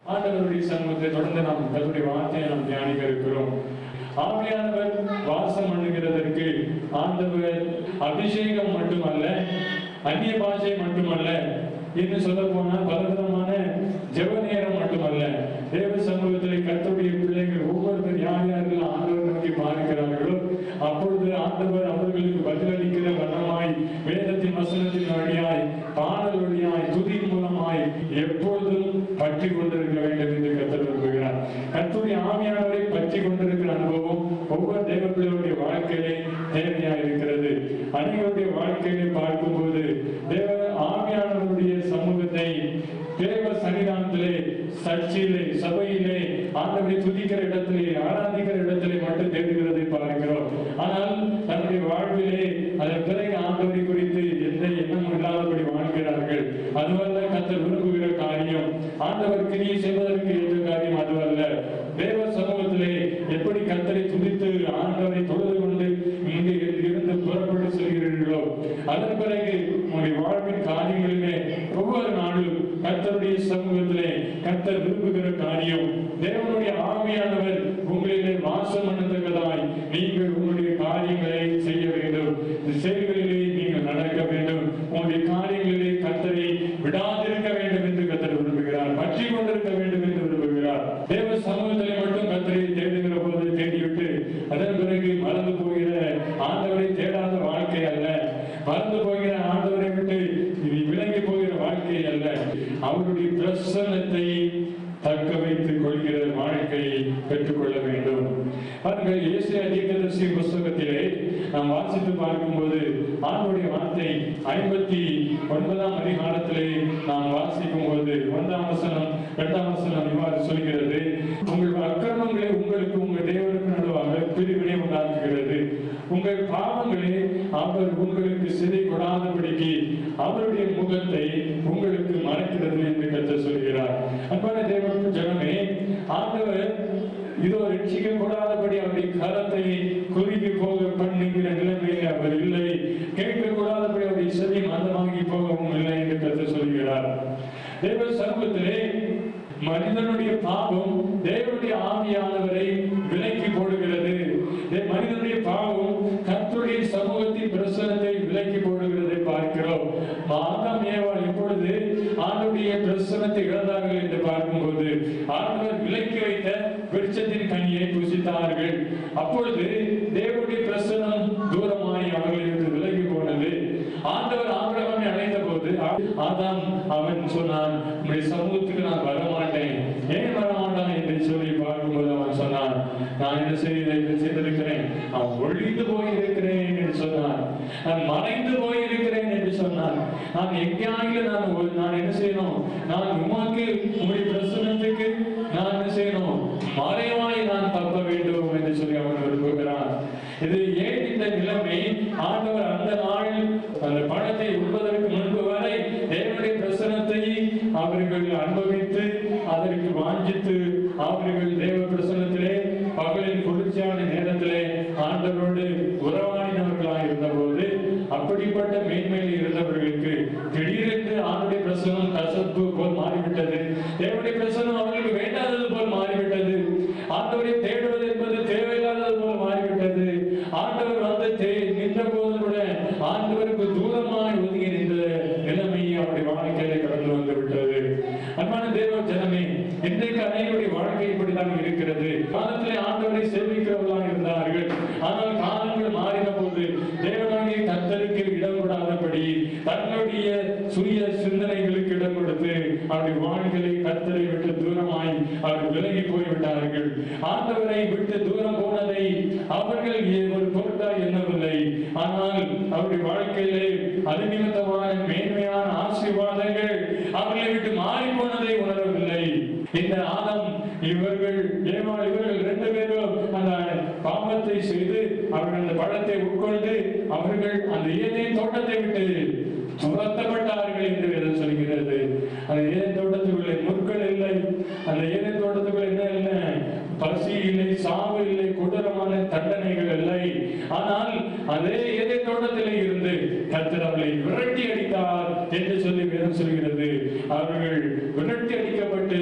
ஆண்டவருடைய சமூகத்தை தொடர்ந்து நாம் கருடைய வார்த்தையை நாம் தியானிக்க இருக்கிறோம் ஆவியானவர் வாசம் பண்ணுகிறதற்கு ஆண்டவர் அபிஷேகம் மட்டுமல்ல அந்நிய பாஷை மட்டுமல்ல இன்னும் சொல்ல போனா பலவிதமான ஜெப நேரம் மட்டுமல்ல தேவ சமூகத்திலே கர்த்தருடைய பிள்ளைகள் ஒவ்வொருத்தர் யார் யாரெல்லாம் ஆண்டவர் நோக்கி பார்க்கிறார்களோ அப்பொழுது ஆண்டவர் அவர்களுக்கு பதிலளிக்கிற வண்ணமாய் வேதத்தின் வசனத்தின் வழியாய் பாடல் வழியாய் துதி மூலமாய் எப்பொழுதும் பற்றி கொண்டிருக்க வேண்டும் என்று கர்த்தர் விரும்புகிறார் கர்த்தருடைய ஆவியானவரை பற்றி கொண்டிருக்கிற அனுபவம் ஒவ்வொரு தேவ பிள்ளைகளுடைய வாழ்க்கையிலே தேவையா இருக்கிறது அனைவருடைய வாழ்க்கையிலே பார்க்கும்போது தேவ ஆவியானவருடைய சமூகத்தை தேவ சன்னிதானத்திலே சர்ச்சிலே சபையிலே ஆண்டவரை துதிக்கிற இடத்திலே ஆராதிக்கிற இடத்திலே மட்டும் தேடுகிறதை பார்க்கிறோம் ஆனால் தன்னுடைய வாழ்விலே அதன் பிறகு ஆண்டவரை குறித்து எந்த எண்ணமும் இல்லாதபடி வாழ்கிறார்கள் அதுவல்ல கத்தர் விரும்புகிற காரியம் ஆண்டவர் கிரியை செய்வதற்கு ஏற்ற காரியம் அதுவல்ல தேவ சமூகத்திலே எப்படி கத்தரை துதித்து ஆண்டவரை தொழுது கொண்டு இங்கே இருந்து புறப்பட்டு செல்கிறீர்களோ அதன் பிறகு உங்களுடைய வாழ்வின் காரியங்களிலே ஒவ்வொரு நாளும் கர்த்தருடைய சமூகத்திலே கர்த்தர் விரும்புகிற காரியம் தேவனுடைய ஆவியானவர் உங்களிலே வாசம் பண்ணத்தக்கதாய் நீங்கள் உங்களுடைய காரியங்களை செய்ய வேண்டும் இந்த செயல்களிலே நீங்கள் நடக்க வேண்டும் உங்களுடைய காரியங்களிலே கர்த்தரை விடாதிருக்க வேண்டும் என்று கர்த்தர் விரும்புகிறார் பற்றி கொண்டிருக்க வேண்டும் என்று விரும்புகிறார் தேவ சமூகத்திலே மட்டும் கர்த்தரை தேடுகிற போது தேடிவிட்டு அதன் பிறகு மறந்து போகிற ஆண்டவரை தேடாத வாழ்க்கை அல்ல மறந்து போகிற ஆண்டவரை விட்டு இது விலகி போகிற வாழ்க்கை அல்ல அவருடைய பிரசன்னத்தை தக்க வைத்துக் கொள்கிற வாழ்க்கையை பெற்றுக்கொள்ள வேண்டும் பாருங்கள் இயேசு தீர்க்கதரிசி புஸ்தகத்திலே நாம் வாசித்து பார்க்கும்போது ஆண்டுடைய வார்த்தை ஐம்பத்தி ஒன்பதாம் அதிகாரத்திலே நாம் வாசிக்கும் போது ஒன்றாம் வசனம் இரண்டாம் வசனம் இவ்வாறு சொல்கிறது உங்கள் அக்கிரமங்களே உங்களுக்கு உங்கள் தேவனுக்கு நடுவாக பிரிவினை உண்டாக்குகிறது உங்கள் பாவங்களே அவர் உங்களுக்கு சிறை கொடாதபடிக்கு அவருடைய முகத்தை உங்களுக்கு மறைக்கிறது என்று கத்த சொல்கிறார் அன்பான தேவ ஜனமே ஆண்டவர் இதோ ரட்சிக்க கூடாதபடி அவருடைய கரத்தை குறுகி போக பண்ணுகிற நிலைமையில் அவர் இல்லை கேட்க கூடாதபடி அவருடைய செவி மந்தமாகி போகவும் இல்லை என்று கத்த சொல்கிறார் தேவ சமூகத்திலே மனிதனுடைய பாவம் தேவனுடைய ஆவியானவரை விலக்கி போடுகிறது தே- மனிதனுடைய பாவம் கர்த்தருடைய சமூகத்தின் பிரசனத்தை விலக்கி போடுகிறதை பார்க்கிறோம் ஆதாம் ஏவாள் எப்பொழுது ஆண்டுடைய பிரசனத்தை இழந்தார்கள் என்று பார்க்கும்போது ஆண்டவர் விலக்கி வைத்த விருட்சத்தின் கனியை புசித்தார்கள் அப்பொழுது தேவனுடைய பிரசனம் தூரமாய் அவர்களை விட்டு விலகி போனது ஆண்டவர் ஆபிரகாமை அழைத்த போது ஆதாம் அவன் சொன்னான் உங்களுடைய சமூகத்துக்கு நான் வரமாட்டேன் ஏன் வரமாட்டான் என்று சொல்லி பார்க்கும்போது அவன் சொன்னான் நான் என்ன செய்த செய்திருக்கிறேன் நான் ஒழிந்து போயிருக்கிறேன் என்று சொன்னான் நான் மறைந்து போயிருக்கிறேன் என்று சொன்னான் நான் எங்கேயாவது நான் ஒரு- நான் என்ன செய்யணும் நான் உமாக்கு உங்களுடைய பிரசனத்துக்கு நான் என்ன செய்யணும் மறைவாய் நான் தப்ப வேண்டும் என்று சொல்லி அவன் விரும்புகிறான் இது ஏன் இந்த நிலைமை ஆண்டவர் அந்த நாள் அந்த பணத்தை உண்பதற்கு முன்பு வரை தேவனுடைய பிரசனத்தை அவர்கள் அனுபவித்து அதற்கு வாஞ்சித்து அவர்கள் தேவ பிரசனத்திலே பகலின் குளிர்ச்சியான நேரத்திலே ஆண்டவரோடு உறவாடினவர்களாக இருந்தபோது அப்படிப்பட்ட மேன்மையில் இருந்தவர்களுக்கு திடீரென்று ஆண்டுடைய பிரசனம் கசப்பு போல் மாறிவிட்டது தேவனுடைய பிரசனம் அவர்களுக்கு வேண்டாதது போல் மாறிவிட்டது ஆண்டவரை தேடுவது என்பது தேவையில்லாதது போல் மாறிவிட்டது ஆண்டவர் வந்து தே- நின்ற போது கூட ஆண்டவருக்கு தூரமாய் ஒதுங்கி நின்ற நிலைமை அவருடைய வாழ்க்கையில கடந்து வந்து விட்டது அன்பான தேவ ஜனமே இன்றைக்கு அனைவருடைய வாழ்க்கை இப்படிதான் இருக்கிறது காலத்திலே ஆண்டவரை சேவிக்கிறவர்களாக இருந்தார்கள் ஆனால் காலங்கள் மாறின போது தேவனாகிய கர்த்தருக்கு இடம் கொடாதபடி தன்னுடைய சுய சிந்தனைகளுக்கு இடம் கொடுத்து அவருடைய வாழ்க்கையை கர்த்தரை விட்டு தூரமாய் அவர் விலகி போய்விட்டார்கள் ஆண்டவரை விட்டு தூரம் போனதை அவர்கள் ஏ- ஒரு பொருட்டாய் எண்ணவில்லை ஆனால் அவருடைய வாழ்க்கையிலே அது நிமித்தமான மேன்மையான ஆசீர்வாதங்கள் அவர்களை விட்டு மாறி போனதை உணரவில்லை இந்த ஆதம் இவர்கள் ஏமா இவர்கள் ரெண்டு பேரும் அந்த பாவத்தை செய்து அவர்கள் அந்த பழத்தை உட்கொண்டு அவர்கள் அந்த ஏதேன் தோட்டத்தை விட்டு துரத்தப்பட்டார்கள் என்று வேதம் சொல்கிறது அந்த ஏதேன் தோட்டத்துக்குள்ளே முற்கள் இல்லை அந்த ஏதேன் தோட்டத்துக்குள்ள என்ன இல்லை பசி இல்லை சாவு இல்லை கொடூரமான தண்டனைகள் இல்லை ஆனால் அதே ஏதே தோட்டத்திலே இருந்து கர்த்தர் அவர்களை விரட்டி அடித்தார் என்று சொல்லி வேதம் சொல்கிறது அவர்கள் விரட்டி அடிக்கப்பட்டு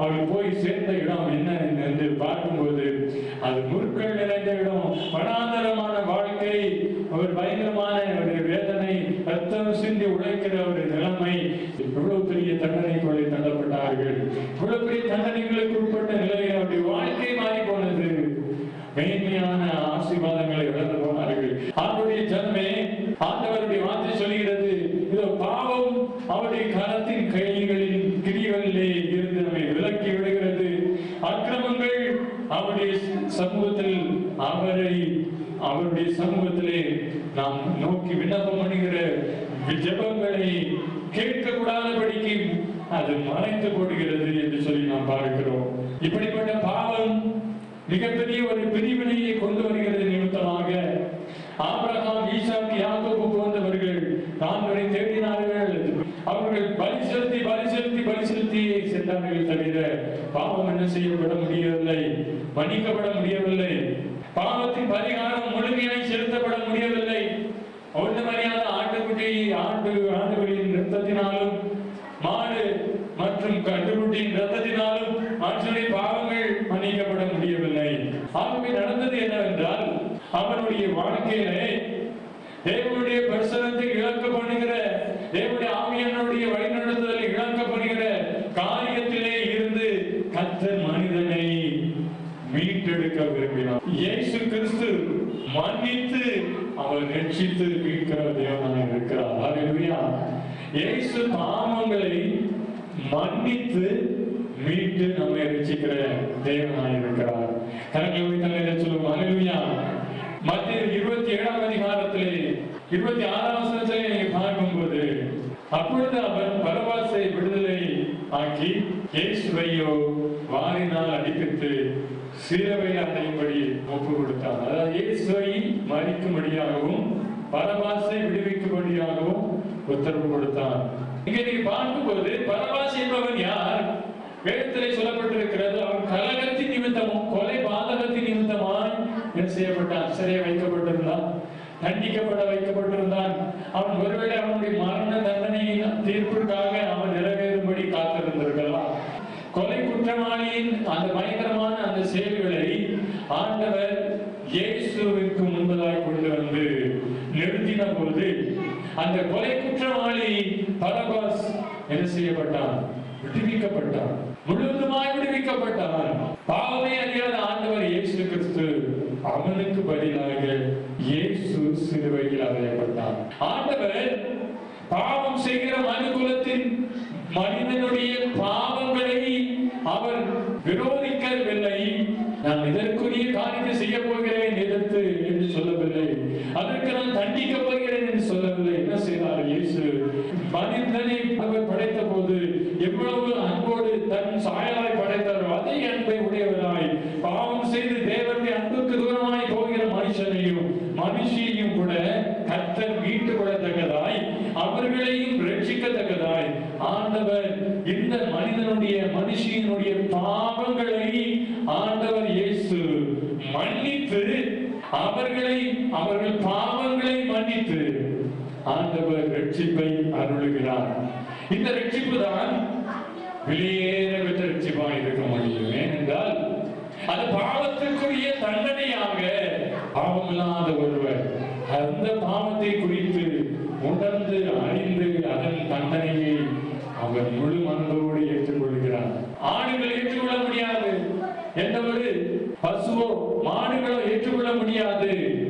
அவள் போய் சேர்ந்த இடம் என்ன என்று பார்க்கும்போது அது முற்கள் நிறைந்த இடம் வனாந்தரமான வாழ்க்கை ஒரு பயங்கரமான ஒரு வேதனை ரத்தம் சிந்தி உழைக்கிற ஒரு நிலைமை இவ்வளவு பெரிய தண்டனைக்குள்ளே தள்ளப்பட்டார்கள் இவ்வளவு பெரிய தண்டனைகளுக்கு உட்பட்ட நிலையில் அவருடைய வாழ்க்கை மாறி போனது மேன்மையான ஆசீர்வாதங்களை இழந்து போனார்கள் ஆண்டுடைய ஜன்மே ஆண்டவருடைய வார்த்தை சொல்கிறது இதோ பாவம் அவருடைய கரத்தின் கைகளின் கிரிகளிலே இருந்து நம்மை விலக்கி விடுகிறது அக்கிரமங்கள் அவருடைய சமூகத்தில் அவரை அவருடைய சமூகத்திலே நாம் நோக்கி விண்ணப்பம் பண்ணுகிற ஜெபங்களை கேட்கக்கூடாதபடிக்கு அது மறைத்து போடுகிறது என்று சொல்லி நாம் பார்க்கிறோம் இப்படிப்பட்ட பாவம் மிகப்பெரிய ஒரு பிரிவினையை கொண்டு வருகிறது நிமித்தமாக ஆபிரகாம் ஈசாக்கு யாக்கோபு போன்றவர்கள் தாங்களை தேடினார்கள் அவர்கள் பலி செலுத்தி பலி செலுத்தி பலி செலுத்தியே சென்றார்கள் தவிர பாவம் என்ன செய்யப்பட முடியவில்லை மன்னிக்கப்பட முடியவில்லை பாவத்தின் பரிகாரம் முழுமையாய் செலுத்தப்பட முடியவில்லை ஒன்று மரியாத ஆட்டுக்குட்டி ஆண்டு ஆண்டுகளின் ரத்தத்தினாலும் மாடு மற்றும் கட்டுக்குட்டியின் ரத்தத்தினாலும் மனுஷனுடைய பாவங்கள் மன்னிக்கப்பட முடியவில்லை ஆகவே நடந்தது என்னவென்றால் அவனுடைய வாழ்க்கையிலே தேவனுடைய பிரசனத்தை இழக்க பண்ணுகிற தேவனுடைய ஆவியானுடைய வழிநடத்துதலை இழக்க பண்ணுகிற காரியத்திலே இருந்து கத்தர் மனிதனை மீட்டெடுக்க விரும்பினார் இயேசு கிறிஸ்து மன்னித்து அவர் ரட்சித்து மீட்கிற தேவனாக இருக்கிறார் ஹalleluya இயேசு பாவங்களை மன்னித்து மீட்டு நம்மை ரட்சிக்கிற தேவனாக இருக்கிறார் கரங்களை உயர்த்தி சொல்லுவோம் ஹalleluya மத்திய இருபத்தி ஏழாம் அதிகாரத்திலே இருபத்தி ஆறாம் வசனத்திலே நீங்க பார்க்கும்போது அப்பொழுது அவன் பரவாசை விடுதலை ஆக்கி இயேசுவையோ வாரினால் அடிப்பித்து சிலுவையில் அடையும்படி ஒப்பு கொடுத்தார் அதாவது இயேசுவை மறிக்கும்படியாகவும் பரபாசை விடுவிக்கும்படியாகவும் உத்தரவு கொடுத்தான் இங்க நீங்க பார்க்கும்போது பரபாஸ் என்பவன் யார் வேதத்திலே சொல்லப்பட்டிருக்கிறது அவன் கலகத்தின் நிமித்தமும் கொலை பாதகத்தின் நிமித்தமாய் என்ன செய்யப்பட்டான் சிறைய வைக்கப்பட்டிருந்தான் தண்டிக்கப்பட வைக்கப்பட்டிருந்தான் அவன் ஒருவேளை அவனுடைய மரண தண்டனை தீர்ப்பிற்காக அவன் நிறைவேறும்படி காத்திருந்திருக்கலாம் கொலை குற்றவாளியின் அந்த பயங்கரமான அந்த செயல்களை ஆண்டவர் இயேசுவிற்கு முன்பதாய் கொண்டு வந்து நிறுத்தின போது அந்த கொலை குற்றவாளி பரபாஸ் என்ன செய்யப்பட்டான் விடுவிக்கப்பட்டான் முழுவதுமாய் விடுவிக்கப்பட்டான் பாவமே அறியாத ஆண்டவர் இயேசு கிறிஸ்து அவனுக்கு பதிலாக இயேசு சிலுவையில் அறையப்பட்டான் ஆண்டவர் பாவம் செய்கிற மனுகுலத்தின் மனிதனுடைய பாவங்களை அவர் விரோதிக்கவில்லை நான் இதற்குரிய காரியத்தை செய்ய போகிறேன் எதிர்த்து என்று சொல்லவில்லை அதற்கு நான் தண்டிக்க போகிறேன் என்று சொல்லவில்லை என்ன செய்தார் இயேசு மனிதனை அவர் படைத்த போது எவ்வளவு அன்போடு தன் சாயலாய் படைத்தாரோ அதே அன்பை உடையவராய் பாவம் செய்து தேவனுடைய அன்புக்கு தூரமாய் போகிற மனுஷனையும் மனுஷியையும் கூட கத்தர் மீட்டுக் கொள்ளத்தக்கதாய் அவர்களையும் ரட்சிக்கத்தக்கதாய் ஆண்டவர் இந்த மனிதனுடைய மனுஷியினுடைய பாவங்களை ஆண்டவர் இயேசு மன்னித்து அவர்களை அவர்கள் பாவங்களை மன்னித்து ஆண்டவர் ரட்சிப்பை அருளுகிறார் இந்த ரட்சிப்பு தான் வெளியேற பெற்ற ரட்சிப்பாக இருக்க முடியும் ஏனென்றால் அது பாவத்திற்குரிய தண்டனையாக பாவமில்லாத ஒருவர் அந்த பாவத்தை குறித்து உணர்ந்து அறிந்து அதன் தண்டனையை அவர் முழு மனதோடு ஏற்றுக்கொள்கிறார் ஆடுகள் ஏற்றுக்கொள்ள முடியாது எந்த ஒரு பசுவோ மாடுகளோ ஏற்றுக்கொள்ள முடியாது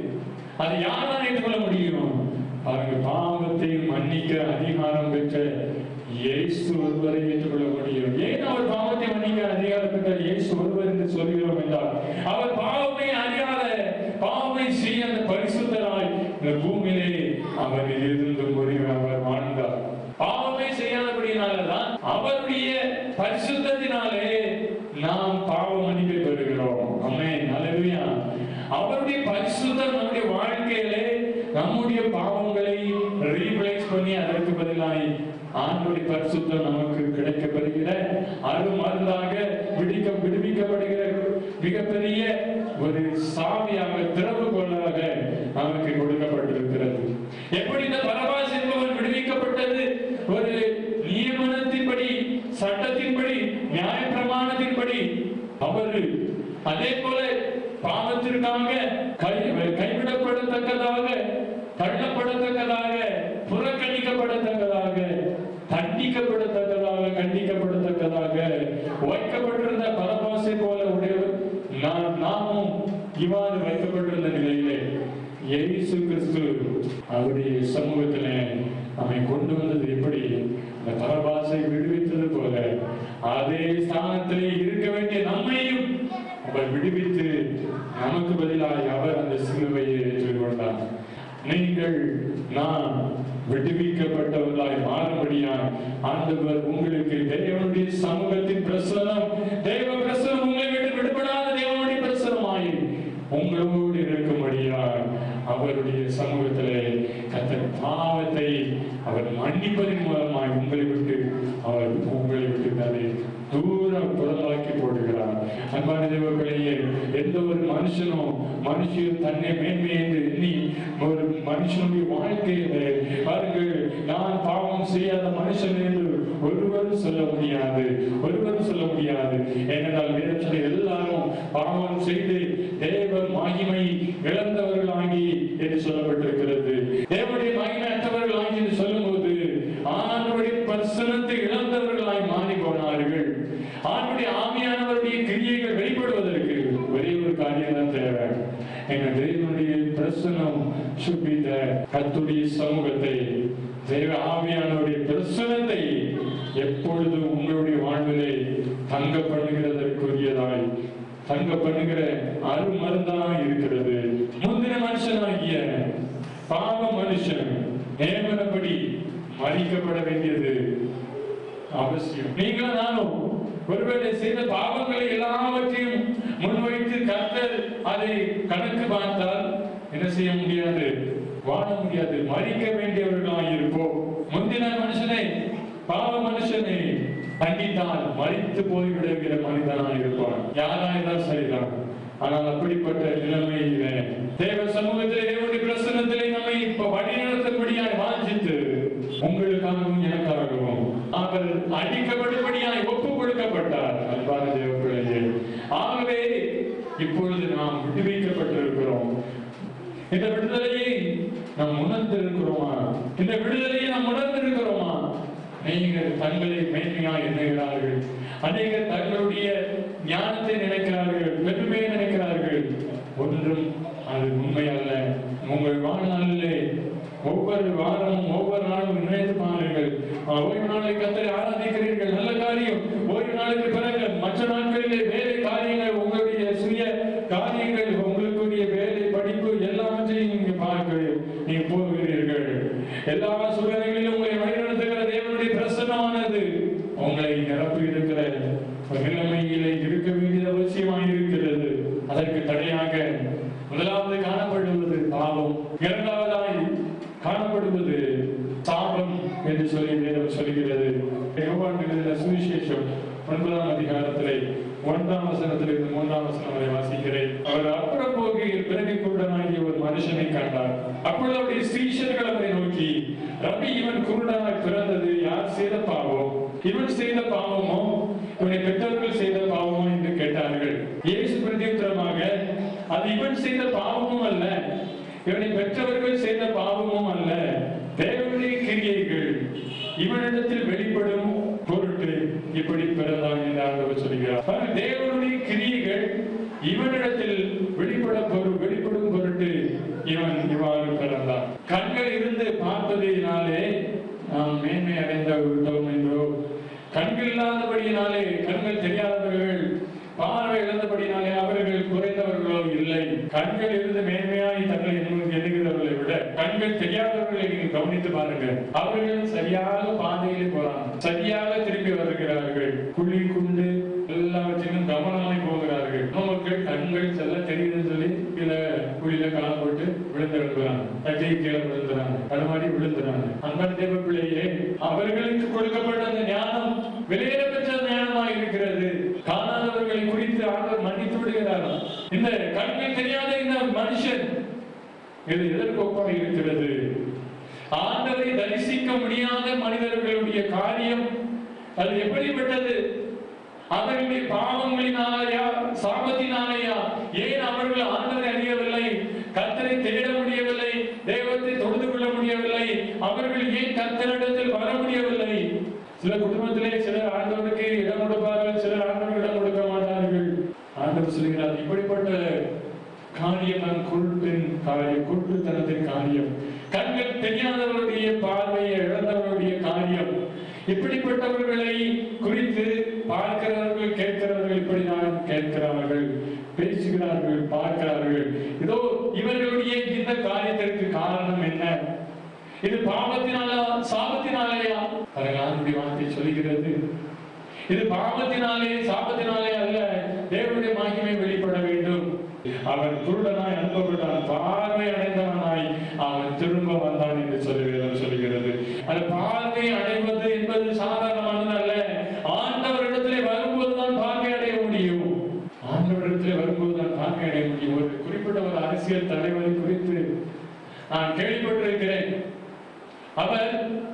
அது யாரால் ஏற்றுக்கொள்ள முடியும் பாருங்க பாவத்தை மன்னிக்க அதிகாரம் பெற்ற இயேசு ஒருவரை ஏற்றுக்கொள்ள முடியும் ஏன் அவர் பாவத்தை மன்னிக்க அதிகாரம் பெற்ற இயேசு ஒருவர் என்று சொல்கிறோம் என்றால் அவர் பாவமே அறியாத பாவமை செய்ய அந்த பரிசுத்தராய் இந்த பூமியிலே அவர் இருந்து ஒரு அவர் வாழ்ந்தார் பாவமே செய்யாதபடியினாலதான் அவருடைய பரிசுத்தத்தினாலே நாம் பாவ மன்னிப்பை பெறுகிறோம் அமேன் அல்லேலூயா அவருடைய பரிசுத்தம் நம்முடைய வாழ்க்கையிலே நம்முடைய பாவங்களை ரீப்ளேஸ் பண்ணி அதற்கு பதிலாய் ஆண்டுடைய பரிசுத்தம் நமக்கு கிடைக்கப்படுகிற அரு மருந்தாக விடுக்க விடுவிக்கப்படுகிற மிகப்பெரிய ஒரு சாவியாக திறவுகோலாக நமக்கு கொடுக்கப்பட்டிருக்கிறது எப்படி இந்த பரபாஸ் என்பவன் விடுவிக்கப்பட்டது ஒரு நியமனத்தின்படி சட்டத்தின்படி நியாய தண்டிக்கப்படத்தக்கதாக கண்டிக்கப்படத்தக்கதாக வைக்கப்பட்டிருந்த பரபாசை போல உடையவர் நான் நாமும் இவ்வாறு வைக்கப்பட்டிருந்த நிலையிலே இயேசு கிறிஸ்து அவருடைய சமூகத்திலே நம்மை கொண்டு வந்தது எப்படி அந்த பரபாசை விடுவித்தது போல அதே ஸ்தானத்திலே இருக்க வேண்டிய நம்மையும் அவர் விடுவித்து நமக்கு பதிலாக அவர் அந்த சிலுவையை ஏற்றுக்கொண்டார் நீங்கள் நான் விடுவிக்கப்பட்டவர்களாய் மாறும்படியாய் ஆண்டவர் உங்களுக்கு தேவனுடைய சமூகத்தின் பிரசனம் தேவ பிரசனம் உங்களை விட்டு விடுபடாத தேவனுடைய பிரசனமாய் உங்களோடு இருக்கும்படியாய் அவருடைய சமூகத்திலே கத்தர் பாவத்தை அவர் மன்னிப்பதன் மூலமாய் உங்களை விட்டு அவர் உங்களை விட்டு அதை தூர புறலாக்கி போடுகிறார் அன்பான தேவர்களையே எந்த ஒரு மனுஷனும் மனுஷன் தன்னை மேன்மை என்று எண்ணி ஒரு மனுஷனுடைய வாழ்க்கையில பாருங்கள் நான் பாவம் செய்யாத மனுஷன் என்று ஒருவரும் சொல்ல முடியாது ஒருவரும் சொல்ல முடியாது ஏனென்றால் வேதத்தில் எல்லாரும் பாவம் செய்து தேவ மகிமை இழந்தவர்களாகி என்று சொல்லப்பட்டிருக்கிறது தேவனுடைய மகிமை அற்றவர்களாகி என்று சொல்லும்போது ஆண்டவருடைய பரிசனத்தை இழந்தவர்களாய் மாறி போனார்கள் ஆண்டுடைய ஆவியானவருடைய கிரியைகள் வெளிப்படுவதற்கு ஒரே ஒரு காரியம் தான் தேவை எங்க தேவனுடைய பிரசனம் சுப்பித்த கத்துடைய சமூகத்தை தேவ ஆவியானவருடைய பிரசனத்தை எப்பொழுதும் உங்களுடைய வாழ்விலே தங்க பண்ணுகிறதற்குரியதாய் தங்க பண்ணுகிற அருமருந்தாய் இருக்கிறது முந்தின மனுஷனாகிய பாவ மனுஷன் நியமனப்படி மறிக்கப்பட வேண்டியது அவசியம் நீங்கள் நானும் ஒருவேளை செய்த பாவங்களை எல்லாவற்றையும் முன்வைத்து கர்த்தர் அதை கணக்கு பார்த்தால் என்ன செய்ய முடியாது வாழ முடியாது மறிக்க வேண்டியவர்களாய் இருப்போம் முந்தின மனுஷனை பாவ மனுஷனை தண்டித்தால் மறித்து போய்விடுகிற மனிதனாய் இருப்பான் யாராயிருந்தால் சரிதான் ஆனால் அப்படிப்பட்ட நிலைமையில தேவ சமூகத்திலே தேவனுடைய பிரசனத்திலே நம்மை இப்ப வழிநடத்தபடியாய் வாஞ்சித்து உங்களுக்காகவும் எனக்காகவும் அவர் அடிக்கப்படும்படியாய் ஒப்பு கொடுக்கப்பட்டார் அன்பான தேவ பிள்ளையே ஆகவே இப்பொழுது நாம் விடுவிக்கப்பட்டிருக்கிறோம் இந்த விடுதலையை நாம் உணர்ந்திருக்கிறோமா இந்த விடுதலையை நாம் உணர்ந்திருக்கிறோமா அநேகர் தங்களை மேன்மையா எண்ணுகிறார்கள் அநேகர் தங்களுடைய ஞானத்தை நினைக்கிறார்கள் பெருமையை நினைக்கிறார்கள் ஒன்றும் அது உண்மை அல்ல உங்கள் வாழ்நாளிலே ஒவ்வொரு வாரமும் ஒவ்வொரு நாளும் நினைத்து பாருங்கள் ஆஹ், ஓய்வு நாளை கத்தரை ஆராதிக்கிறீர்கள் நல்ல காரியம் ஓய்வு நாளுக்கு பிறகு மற்ற நாட்களிலே வேலை காரியங்கள் உங்களுடைய சுய காரியங்கள் உங்களுக்குரிய வேலை படிப்பு எல்லாவற்றையும் நீங்க பார்க்க நீங்க போகிறீர்கள் எல்லா சூழ்நிலைகளிலும் உங்களை வழிநடத்துகிற தேவனுடைய பிரசனமானது உங்களை நிரப்பி இருக்கிற ஒரு நிலைமையிலே இருக்க வேண்டியது அவசியமாக இருக்கிறது அதற்கு தடையாக முதலாவது காணப்படுவது பாவம் இரண்டாவதாய் காணப்படுவது சாபம் என்று சொல்லி வேதம் சொல்கிறது யோவான் எழுதின சுவிசேஷம் ஒன்பதாம் அதிகாரத்திலே ஒன்றாம் வசனத்திலிருந்து மூன்றாம் வசனம் வரை வாசிக்கிறேன் அவர் அப்புறம் போகையில் பிறகு குருடனாகிய ஒரு மனுஷனை கண்டார் அப்பொழுது அவருடைய சீஷர்கள் அவரை நோக்கி ரபி இவன் குருடனாய் பிறந்தது யார் செய்த பாவம் இவன் செய்த பாவமோ இவனை பெற்றோர்கள் செய்த பாவமோ என்று கேட்டார்கள் இயேசு பிரதியுத்தரமாக அது இவன் செய்த பாவமும் அல்ல இவனை பெற்றவர்கள் செய்த பாவமும் அல்ல தேவனுடைய கிரியைகள் இவனிடத்தில் வெளிப்படும் பொருட்டு இப்படி பிறந்தான் என்று ஆண்டவர் சொல்கிறார் பாருங்க, தேவனுடைய கிரியைகள் இவனிடத்தில் வெளிப்பட பொருள் வெளிப்படும் பொருட்டு இவன் இவ்வாறு பிறந்தான் கண்கள் இருந்து பார்த்ததினாலே நாம் மேன்மை அடைந்த விட்டோம் என்றோ கண்கள் இல்லாதபடியினாலே கண்கள் தெரியாதவர்கள் பார்வை இழந்தபடினாலே அவர்கள் குறைந்தவர்களோ இல்லை கண்கள் இருந்து மேன்மையாய் தங்களை எண்ணு- எண்ணுகிறவர்களை விட கண்கள் தெரியாதவர்களை நீங்கள் கவனித்து பாருங்கள் அவர்கள் சரியாக பாதையிலே போறாங்க சரியாக திரும்பி வருகிறார்கள் குழி குண்டு எல்லாவற்றிலும் கவனமாய் போகிறார்கள் நமக்கள் கண்கள் செல்ல தெரியுதுன்னு சொல்லி கீழே குழியில காலம் போட்டு விழுந்து விழுந்துறாங்க தட்டி கீழே விழுந்துறாங்க அது மாதிரி விழுந்துறாங்க அன்பன் தேவ பிள்ளையே அவர்களுக்கு கொடுக்கப்பட்ட அந்த ஞானம் விலையேற பெற்ற ஞானமாக இருக்கிறது காணாதவர்களை குறித்து ஆண்டவர் மன்னித்து விடுகிறார் இந்த கண்கள் தெரியாத இந்த மனுஷன் இது எதற்கு ஒப்பாக இருக்கிறது ஆண்டவரை தரிசிக்க முடியாத மனிதர்களுடைய காரியம் அது எப்படிப்பட்டது அவர்களுடைய பாவங்களினாலயா சாபத்தினாலயா ஏன் அவர்கள் ஆண்டவரை அறியவில்லை கர்த்தரை தேட முடியவில்லை தெய்வத்தை தொழுது கொள்ள முடியவில்லை அவர்கள் ஏன் கர்த்தரிடத்தில் வர முடியவில்லை சில குடும்பத்திலே சிலர் ஆண்டவருக்கு இடம் கொடுப்பார்கள் சிலர் ஆண்டவருக்கு இடம் கொடுக்க மாட்டார்கள் ஆண்டவர் சொல்கிறார் இப்படிப்பட்ட காரியம் நான் குருட்டின் காரியம் குருட்டுத்தனத்தின் காரியம் கண்கள் தெரியாதவருடைய பார்வையை இழந்தவருடைய காரியம் இப்படிப்பட்டவர்களை குறித்து பார்க்கிறவர்கள் கேட்கிறவர்கள் இப்படிதான் கேட்கிறார்கள் பேசுகிறார்கள் பார்க்கிறார்கள் இதோ இவர்களுடைய இந்த காரியத்திற்கு காரணம் என்ன இது பாவத்தினாலா சாபத்தினாலேயா பரகானுடைய வார்த்தை சொல்கிறது இது பாவத்தினாலே சாபத்தினாலே அல்ல தேவனுடைய மகிமை வெளிப்பட வேண்டும் அவன் குருடனாய் அனுப்பப்பட்டான் பார்வை அடைந்தவனாய் அவன் திரும்ப வந்தான் என்று சொல்லுகிறது சொல்லுகிறது அந்த பார்வை அடைவது என்பது சாதாரணமானது அல்ல ஆண்டவரிடத்திலே வரும்போதுதான் பார்வை அடைய முடியும் ஆண்டவரிடத்திலே வரும்போதுதான் பார்வை அடைய முடியும் ஒரு குறிப்பிட்ட ஒரு அரசியல் தலைவரை குறித்து நான் கேள்விப்பட்டிருக்கிறேன் அவர்